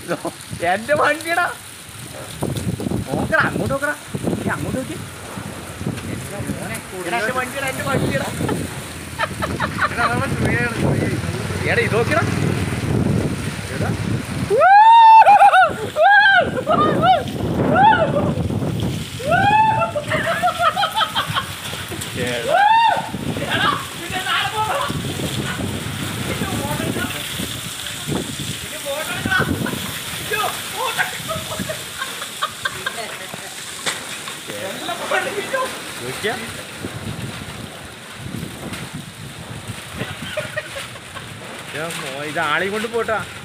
എന്റെ വണ്ടിയടാ നോക്കടാ അങ്ങോട്ട് നോക്കടാ നീ അങ്ങോട്ട് നോക്കി എന്റെ വണ്ടിയടാ എന്റെ വണ്ടിയടാ എടാ ഇത് നോക്കിയടാ എടാ എടാ നോക്കിയാ ഇത് ആളെയും കൊണ്ട് പോട്ടാ